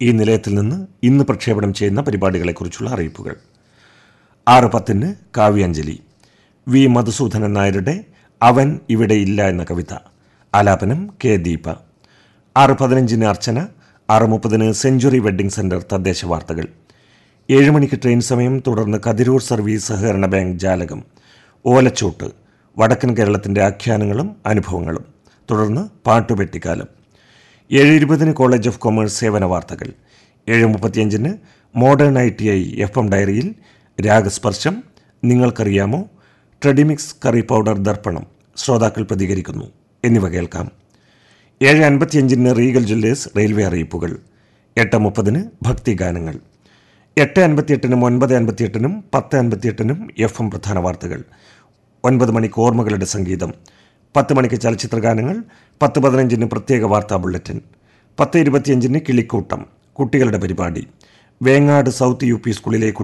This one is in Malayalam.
ഈ നിലയത്തിൽ നിന്ന് ഇന്ന് പ്രക്ഷേപണം ചെയ്യുന്ന പരിപാടികളെക്കുറിച്ചുള്ള അറിയിപ്പുകൾ ആറ് പത്തിന് കാവ്യാഞ്ജലി വി മധുസൂദനൻ നായരുടെ അവൻ ഇവിടെ ഇല്ല എന്ന കവിത ആലാപനം കെ ദീപ ആറ് പതിനഞ്ചിന് അർച്ചന ആറ് മുപ്പതിന് സെഞ്ചുറി വെഡ്ഡിംഗ് സെന്റർ തദ്ദേശ വാർത്തകൾ ഏഴ് മണിക്ക് ട്രെയിൻ സമയം തുടർന്ന് കതിരൂർ സർവീസ് സഹകരണ ബാങ്ക് ജാലകം ഓലച്ചൂട്ട് വടക്കൻ കേരളത്തിന്റെ ആഖ്യാനങ്ങളും അനുഭവങ്ങളും തുടർന്ന് പാട്ടുപെട്ടിക്കാലം ഏഴ് ഇരുപതിന് കോളേജ് ഓഫ് കൊമേഴ്സ് സേവന വാർത്തകൾ ഏഴ് മുപ്പത്തിയഞ്ചിന് modern I T I F M ഡയറിയിൽ രാഗസ്പർശം നിങ്ങൾക്കറിയാമോ ട്രെഡിമിക്സ് കറി പൗഡർ ദർപ്പണം ശ്രോതാക്കൾ പ്രതികരിക്കുന്നു എന്നിവ കേൾക്കാം ഏഴ് അൻപത്തിയഞ്ചിന് റീഗൽ ജ്വല്ലേഴ്സ് റെയിൽവേ അറിയിപ്പുകൾ എട്ട് മുപ്പതിന് ഭക്തിഗാനങ്ങൾ എട്ട് അൻപത്തിയെട്ടിനും ഒൻപത് അൻപത്തിയെട്ടിനും പത്ത് അൻപത്തിയെട്ടിനും എഫ് എം പ്രധാന വാർത്തകൾ ഒൻപത് മണിക്ക് ഓർമ്മകളുടെ സംഗീതം പത്ത് മണിക്ക് ചലച്ചിത്ര ഗാനങ്ങൾ പത്ത് പതിനഞ്ചിന് പ്രത്യേക വാർത്താ ബുള്ളറ്റിൻ പത്ത് ഇരുപത്തിയഞ്ചിന് കിളിക്കൂട്ടം കുട്ടികളുടെ പരിപാടി വേങ്ങാട് സൗത്ത് യു പി സ്കൂളിലെ